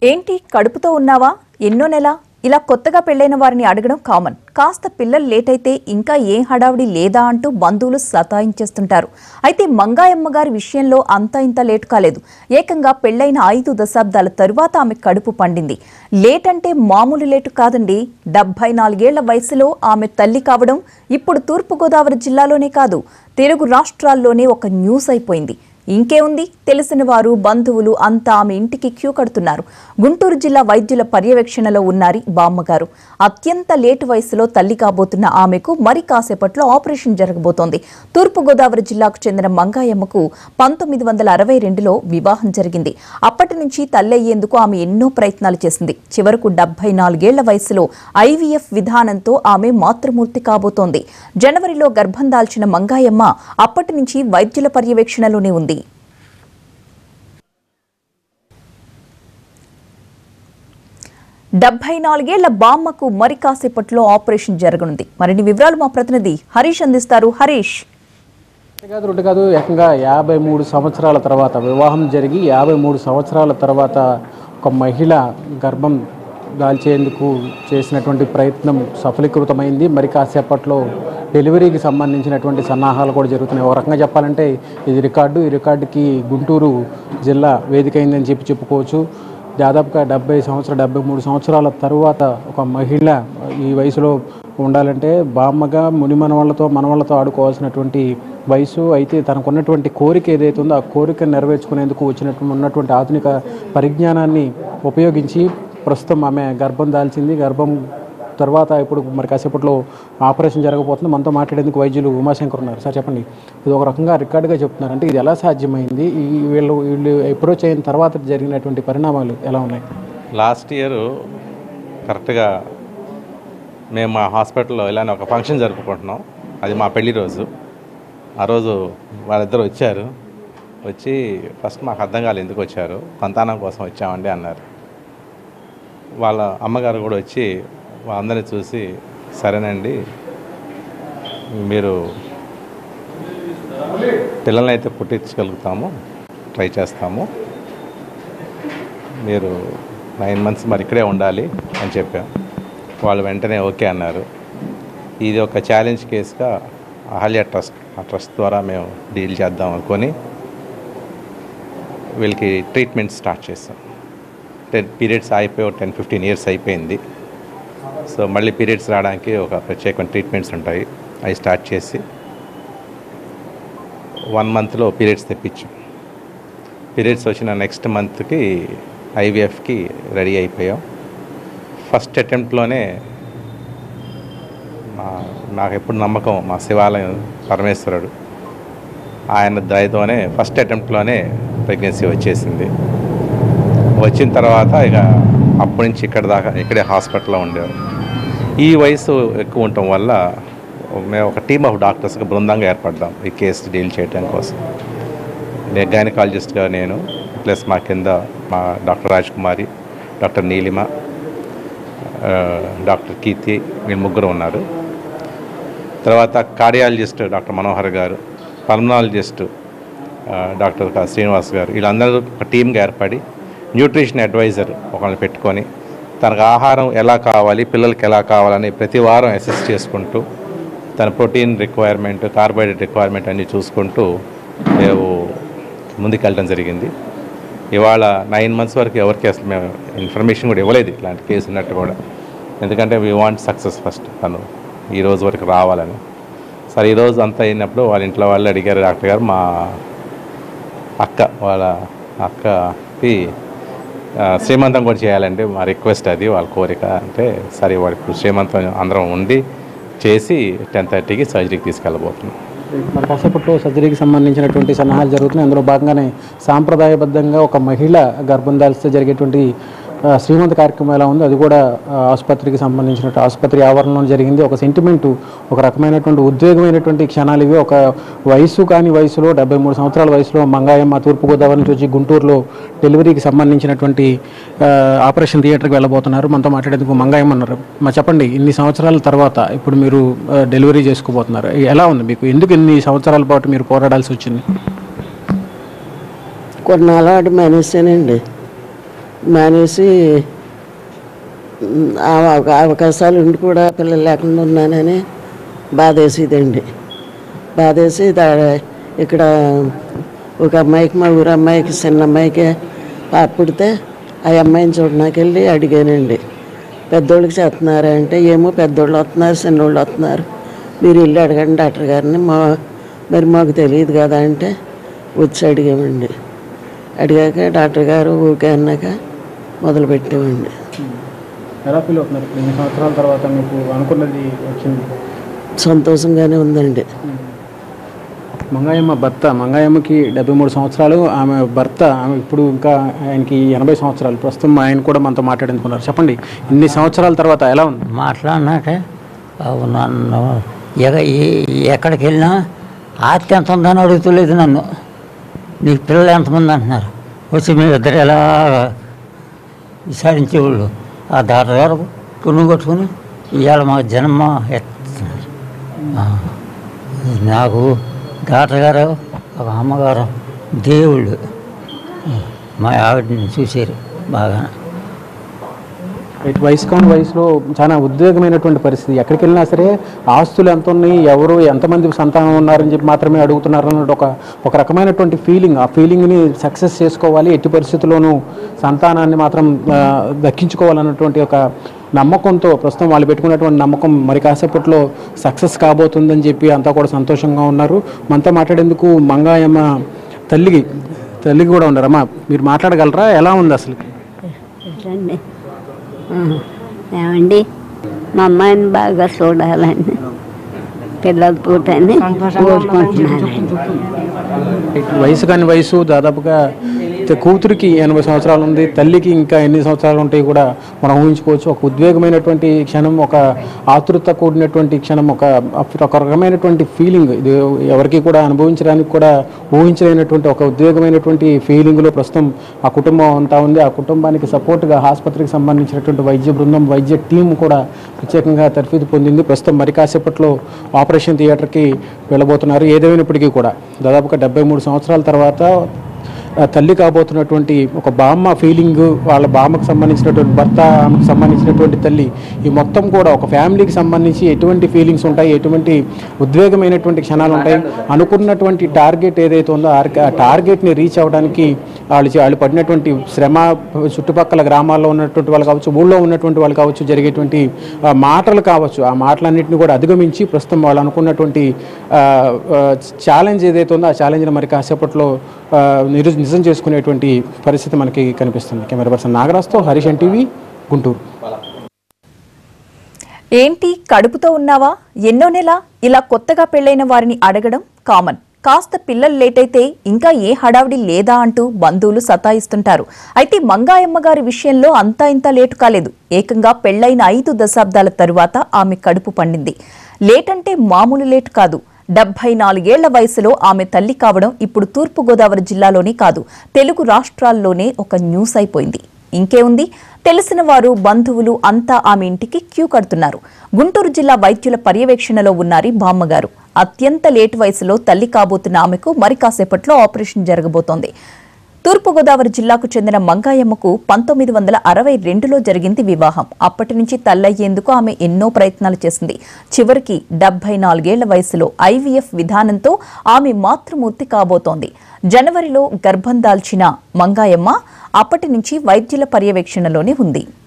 ఏంటి కడుపుతో ఉన్నావా ఎన్నో నెల ఇలా కొత్తగా పెళ్ళైన వారిని అడగడం కామన్ కాస్త పిల్లలు లేట్ అయితే ఇంకా ఏం హడావిడి లేదా అంటూ బంధువులు సతాయించేస్తుంటారు అయితే మంగాయమ్మ గారి విషయంలో అంతా ఇంత లేటు కాలేదు ఏకంగా పెళ్ళైన ఐదు దశాబ్దాల తరువాత ఆమె కడుపు పండింది లేట్ అంటే మామూలు లేటు కాదండి డెబ్బై నాలుగేళ్ల వయసులో ఆమె తల్లి కావడం ఇప్పుడు తూర్పుగోదావరి జిల్లాలోనే కాదు తెలుగు రాష్ట్రాల్లోనే ఒక న్యూస్ అయిపోయింది ఇంకేముంది తెలిసిన వారు బంధువులు అంతా ఆమె ఇంటికి క్యూ కడుతున్నారు గుంటూరు జిల్లా వైద్యుల పర్యవేక్షణలో ఉన్నారు బామ్మగారు అత్యంత లేటు వయసులో తల్లి కాబోతున్న ఆమెకు మరి కాసేపట్లో ఆపరేషన్ జరగబోతోంది తూర్పుగోదావరి జిల్లాకు చెందిన మంగాయమ్మకు పంతొమ్మిది వందల అరవై రెండులో వివాహం జరిగింది అప్పటి నుంచి తల్లి అయ్యేందుకు ఆమె ఎన్నో ప్రయత్నాలు చేసింది చివరకు డెబ్బై నాలుగేళ్ల వయసులో ఐవీఎఫ్ విధానంతో ఆమె మాతృమూర్తి కాబోతోంది జనవరిలో గర్భం దాల్చిన మంగాయమ్మ అప్పటి నుంచి వైద్యుల పర్యవేక్షణలోనే ఉంది డెబ్బై నాలుగేళ్ల బామ్మకు మరి కాసేపట్లో ఆపరేషన్ జరగనుంది మరిన్ని వివరాలు మా ప్రతినిధి హరీష్ అందిస్తారు హరీష్ ఒకటి కాదు రెండు కాదు ఏకంగా యాభై మూడు సంవత్సరాల తర్వాత వివాహం జరిగి యాభై మూడు సంవత్సరాల తర్వాత ఒక మహిళ గర్భం దాల్చేందుకు చేసినటువంటి ప్రయత్నం సఫలీకృతమైంది మరి కాసేపట్లో డెలివరీకి సంబంధించినటువంటి సన్నాహాలు కూడా జరుగుతున్నాయి ఒక రకంగా చెప్పాలంటే ఇది రికార్డు ఈ రికార్డుకి గుంటూరు జిల్లా వేదిక అయిందని చెప్పి చెప్పుకోవచ్చు దాదాపుగా డెబ్బై సంవత్సరాలు డెబ్బై మూడు సంవత్సరాల తరువాత ఒక మహిళ ఈ వయసులో ఉండాలంటే బామ్మగా ముని మనవాళ్ళతో మనవాళ్ళతో ఆడుకోవాల్సినటువంటి వయసు అయితే తనకున్నటువంటి కోరిక ఏదైతే ఉందో ఆ కోరిక నెరవేర్చుకునేందుకు వచ్చినట్టు ఉన్నటువంటి ఆధునిక పరిజ్ఞానాన్ని ఉపయోగించి ప్రస్తుతం ఆమె గర్భం దాల్చింది గర్భం తర్వాత ఇప్పుడు మరి కాసేపట్లో ఆపరేషన్ జరగబోతుంది మనతో మాట్లాడేందుకు వైద్యులు ఉమాశంకర్ ఉన్నారు సార్ చెప్పండి ఇది ఒక రకంగా రికార్డుగా చెప్తున్నారు అంటే ఇది ఎలా సాధ్యమైంది ఈ వీళ్ళు వీళ్ళు అప్రోచ్ అయిన తర్వాత జరిగినటువంటి పరిణామాలు ఎలా ఉన్నాయి లాస్ట్ ఇయర్ కరెక్ట్గా మేము మా హాస్పిటల్లో ఇలానే ఒక ఫంక్షన్ జరుపుకుంటున్నాం అది మా పెళ్లి రోజు ఆ రోజు వాళ్ళిద్దరు వచ్చారు వచ్చి ఫస్ట్ మాకు అర్థం కాలేదు ఎందుకు వచ్చారు సంతానం కోసం వచ్చామండి అన్నారు వాళ్ళ అమ్మగారు కూడా వచ్చి వాళ్ళందరినీ చూసి సరేనండి మీరు పిల్లల్ని అయితే పుట్టించగలుగుతాము ట్రై చేస్తాము మీరు నైన్ మంత్స్ మరి ఇక్కడే ఉండాలి అని చెప్పాం వాళ్ళు వెంటనే ఓకే అన్నారు ఇది ఒక ఛాలెంజ్ కేసుగా అహల్య ట్రస్ట్ ఆ ట్రస్ట్ ద్వారా మేము డీల్ చేద్దాం అనుకొని వీళ్ళకి ట్రీట్మెంట్ స్టార్ట్ చేస్తాం టెన్ పీరియడ్స్ అయిపోయి టెన్ ఫిఫ్టీన్ ఇయర్స్ అయిపోయింది సో మళ్ళీ పీరియడ్స్ రావడానికి ఒక ప్రత్యేకమైన ట్రీట్మెంట్స్ ఉంటాయి అవి స్టార్ట్ చేసి వన్ మంత్లో పీరియడ్స్ తెప్పించాం పీరియడ్స్ వచ్చిన నెక్స్ట్ మంత్కి ఐవీఎఫ్కి రెడీ అయిపోయాం ఫస్ట్ అటెంప్ట్లోనే మా నాకు ఎప్పుడు నమ్మకం మా శివాలయం పరమేశ్వరుడు ఆయన దయతోనే ఫస్ట్ అటెంప్ట్లోనే ప్రెగ్నెన్సీ వచ్చేసింది వచ్చిన తర్వాత ఇక అప్పటి నుంచి ఇక్కడ దాకా ఇక్కడే హాస్పిటల్లో ఉండేవారు ఈ వయసు ఎక్కువ ఉండటం వల్ల మేము ఒక టీమ్ ఆఫ్ డాక్టర్స్కి బృందంగా ఏర్పడ్డాం ఈ కేసు డీల్ చేయడం కోసం నేను గైనకాలజిస్ట్గా నేను ప్లస్ మా కింద మా డాక్టర్ రాజ్ కుమారి డాక్టర్ నీలిమ ఆ, డాక్టర్ కీర్తి వీళ్ళు ముగ్గురు ఉన్నారు తర్వాత కార్డియాలజిస్ట్ డాక్టర్ మనోహర్ గారు పల్మనాలజిస్ట్ ఆ, డాక్టర్ క- శ్రీనివాస్ గారు వీళ్ళందరూ ఒక టీమ్గా ఏర్పడి న్యూట్రిషన్ అడ్వైజర్ ఒకళ్ళని పెట్టుకొని తనకు ఆహారం ఎలా కావాలి పిల్లలకి ఎలా కావాలని ప్రతి వారం అసెస్ చేసుకుంటూ తన ప్రోటీన్ రిక్వైర్మెంట్ కార్బోహైడ్రేట్ రిక్వైర్మెంట్ అన్నీ చూసుకుంటూ మేము ముందుకెళ్ళడం జరిగింది ఇవాళ నైన్ మంత్స్ వరకు ఎవరికి అసలు మేము ఇన్ఫర్మేషన్ కూడా ఇవ్వలేదు ఇట్లాంటి కేసు ఉన్నట్టు కూడా ఎందుకంటే వీ వాంట్ సక్సెస్ ఫస్ట్ తను ఈ రోజు వరకు రావాలని సరే ఈరోజు అంతా అయినప్పుడు వాళ్ళ ఇంట్లో వాళ్ళు అడిగారు డాక్టర్ గారు మా అక్క వాళ్ళ అక్కకి ఆ, శ్రీమంతం కూడా చేయాలంటే మా రిక్వెస్ట్ అది వాళ్ళ కోరిక అంటే సరే వాడు ఇప్పుడు శ్రీమంతం అందరం ఉండి చేసి టెన్ థర్టీకి సర్జరీకి తీసుకెళ్ళబోతున్నాం మరి కాసేపట్లో సర్జరీకి సంబంధించినటువంటి సన్నాహాలు జరుగుతున్నాయి అందులో భాగంగానే సాంప్రదాయబద్ధంగా ఒక మహిళ గర్భం దాల్స్తే జరిగేటువంటి ఆ, శ్రీమంత కార్యక్రమం ఎలా ఉందో అది కూడా ఆ, ఆసుపత్రికి సంబంధించినట్టు ఆసుపత్రి ఆవరణలో జరిగింది ఒక సెంటిమెంటు ఒక రకమైనటువంటి ఉద్వేగమైనటువంటి క్షణాలు ఇవి ఒక వయసు కాని వయసులో డెబ్బై మూడు సంవత్సరాల వయసులో మంగాయమ్మ తూర్పుగోదావరి నుంచి వచ్చి గుంటూరులో డెలివరీకి సంబంధించినటువంటి ఆ, ఆపరేషన్ థియేటర్కి వెళ్ళబోతున్నారు మనతో మాట్లాడేందుకు మంగాయమ్మ ఉన్నారు మా చెప్పండి ఇన్ని సంవత్సరాల తర్వాత ఇప్పుడు మీరు ఆ, డెలివరీ చేసుకోబోతున్నారు ఎలా ఉంది మీకు ఎందుకు ఇన్ని సంవత్సరాల పాటు మీరు పోరాడాల్సి వచ్చింది కొన్నాళ్ళ వాటి మానేసానండి మానేసి ఉమ్, ఆ అవ- అవకాశాలు ఉండి కూడా పిల్లలు లేకుండా ఉన్నానని బాధేసేదండి బాధేసి దా ఇక్కడ ఒక అమ్మాయికి మా ఊరు అమ్మాయికి చిన్న అమ్మాయికి పాప పుడితే ఆ అమ్మాయిని చూడడానికి వెళ్ళి అడిగానండి పెద్దోళ్ళకి చేస్తున్నారా అంటే ఏమో పెద్దోళ్ళు వస్తున్నారు చిన్నోళ్ళు వస్తున్నారు మీరు వెళ్ళి అడగండి డాక్టర్ గారిని మా మరి మాకు తెలియదు కదా అంటే వచ్చి అడిగామండి అడిగాక డాక్టర్ గారు ఓకే అన్నాక మొదలు పెట్టామండి ఎలా ఫీల్ అవుతున్నారు ఎన్ని సంవత్సరాల తర్వాత మీకు అనుకున్నది వచ్చింది సంతోషంగానే ఉందండి మంగాయమ్మ భర్త మంగాయమ్మకి డెబ్బై మూడు సంవత్సరాలు ఆమె భర్త ఆమె ఇప్పుడు ఇంకా ఆయనకి ఎనభై సంవత్సరాలు ప్రస్తుతం ఆయన కూడా మనతో మాట్లాడుకున్నారు చెప్పండి ఇన్ని సంవత్సరాల తర్వాత ఎలా ఉంది మాట్లాడినాక బాబు నన్ను ఎగ ఏ- ఎక్కడికి వెళ్ళినా ఆస్తి ఎంత ఉందని అడుగుతలేదు నన్ను నీకు పిల్లలు ఎంతమంది అంటున్నారు వచ్చి మీ ఇద్దరు ఎలా విచారించేవాళ్ళు ఆ డాక్టర్ గారు పుణ్యం కొట్టుకుని ఇవాళ మా జన్మ ఎత్తుతున్నారు ఆ. నాకు డాక్టర్ గారు ఒక అమ్మగారు దేవుళ్ళు మా ఆవిడని చూశారు బాగా ఇటు వయసు కాని వయసులో చాలా ఉద్వేగమైనటువంటి పరిస్థితి ఎక్కడికి వెళ్ళినా సరే ఆస్తులు ఎంత ఉన్నాయి ఎవరు ఎంతమంది సంతానం ఉన్నారని చెప్పి మాత్రమే అడుగుతున్నారు అన్నట్టు ఒక ఒక రకమైనటువంటి ఫీలింగ్ ఆ ఫీలింగ్ని సక్సెస్ చేసుకోవాలి ఎట్టి పరిస్థితుల్లోనూ సంతానాన్ని మాత్రం ఆ, దక్కించుకోవాలన్నటువంటి ఒక నమ్మకంతో ప్రస్తుతం వాళ్ళు పెట్టుకున్నటువంటి నమ్మకం మరి కాసేపట్లో సక్సెస్ కాబోతుందని చెప్పి అంతా కూడా సంతోషంగా ఉన్నారు మనతో మాట్లాడేందుకు మంగాయమ్మ తల్లికి తల్లికి కూడా ఉన్నారు అమ్మా మీరు మాట్లాడగలరా ఎలా ఉంది అసలు రండి ఆ, ఏమండి మా అమ్మాయిని బాగా చూడాలని పిల్లల పూటని కోరుకుంటున్నాను వయసు కాని వయసు దాదాపుగా త- కూతురికి ఎనభై సంవత్సరాలు ఉంది తల్లికి ఇంకా ఎన్ని సంవత్సరాలు ఉంటాయి కూడా మనం ఊహించుకోవచ్చు ఒక ఉద్వేగమైనటువంటి క్షణం ఒక ఆతృత కూడినటువంటి క్షణం ఒక ఒక రకమైనటువంటి ఫీలింగ్ ఇది ఎవరికి కూడా అనుభవించడానికి కూడా ఊహించలేనటువంటి ఒక ఉద్వేగమైనటువంటి ఫీలింగ్లో ప్రస్తుతం ఆ కుటుంబం అంతా ఉంది ఆ కుటుంబానికి సపోర్ట్గా ఆసుపత్రికి సంబంధించినటువంటి వైద్య బృందం వైద్య టీం కూడా ప్రత్యేకంగా తర్ఫీదు పొందింది ప్రస్తుతం మరి కాసేపట్లో ఆపరేషన్ థియేటర్కి వెళ్ళబోతున్నారు ఏదేమైనప్పటికీ కూడా దాదాపుగా డెబ్బై మూడు సంవత్సరాల తర్వాత ఆ తల్లి కాబోతున్నటువంటి ఒక బామ్మ ఫీలింగ్ వాళ్ళ బామ్మకు సంబంధించినటువంటి భర్త ఆమెకు సంబంధించినటువంటి తల్లి ఈ మొత్తం కూడా ఒక ఫ్యామిలీకి సంబంధించి ఎటువంటి ఫీలింగ్స్ ఉంటాయి ఎటువంటి ఉద్వేగమైనటువంటి క్షణాలు ఉంటాయి అనుకున్నటువంటి టార్గెట్ ఏదైతే ఉందో ఆ ఆ టార్గెట్ని రీచ్ అవ్వడానికి వాళ్ళు చే- వాళ్ళు పడినటువంటి శ్రమ చుట్టుపక్కల గ్రామాల్లో ఉన్నటువంటి వాళ్ళు కావచ్చు ఊళ్ళో ఉన్నటువంటి వాళ్ళు కావచ్చు జరిగేటువంటి ఆ, మాటలు కావచ్చు ఆ మాటలన్నింటినీ కూడా అధిగమించి ప్రస్తుతం వాళ్ళు అనుకున్నటువంటి ఛాలెంజ్ ఏదైతే ఉందో ఆ ఛాలెంజ్ని మరి కాసేపట్లో ఆ, నిరు నిజం చేసుకునేటువంటి పరిస్థితి మనకి కనిపిస్తుంది కెమెరా పర్సన్ నాగరాజ్తో హరీష్ ఎన్ టీవీ గుంటూరు ఏంటి కడుపుతో ఉన్నావా ఎన్నో నెల ఇలా కొత్తగా పెళ్ళైన వారిని అడగడం కామన్ కాస్త పిల్లలు లేట్ అయితే ఇంకా ఏ హడావిడి లేదా అంటూ బంధువులు సతాయిస్తుంటారు అయితే మంగాయమ్మ గారి విషయంలో అంతా ఇంత లేటు కాలేదు ఏకంగా పెళ్ళైన ఐదు దశాబ్దాల తరువాత ఆమె కడుపు పండింది లేట్ అంటే మామూలు లేట్ కాదు డెబ్బై నాలుగేళ్ల వయసులో ఆమె తల్లి కావడం ఇప్పుడు తూర్పుగోదావరి జిల్లాలోనే కాదు తెలుగు రాష్ట్రాల్లోనే ఒక న్యూస్ అయిపోయింది ఇంకేముంది తెలిసిన వారు బంధువులు అంతా ఆమె ఇంటికి క్యూ కడుతున్నారు గుంటూరు జిల్లా వైద్యుల పర్యవేక్షణలో ఉన్నారు ఈ బామ్మగారు అత్యంత లేటు వయసులో తల్లి కాబోతున్న ఆమెకు మరి కాసేపట్లో ఆపరేషన్ జరగబోతోంది తూర్పుగోదావరి జిల్లాకు చెందిన మంగాయమ్మకు పంతొమ్మిది వందల అరవై రెండులో జరిగింది వివాహం అప్పటి నుంచి తల్లయ్యేందుకు ఆమె ఎన్నో ప్రయత్నాలు చేసింది చివరికి డెబ్బై నాలుగేళ్ల వయసులో ఐవీఎఫ్ విధానంతో ఆమె మాతృమూర్తి కాబోతోంది జనవరిలో గర్భం దాల్చిన మంగాయమ్మ అప్పటి నుంచి వైద్యుల పర్యవేక్షణలోనే ఉంది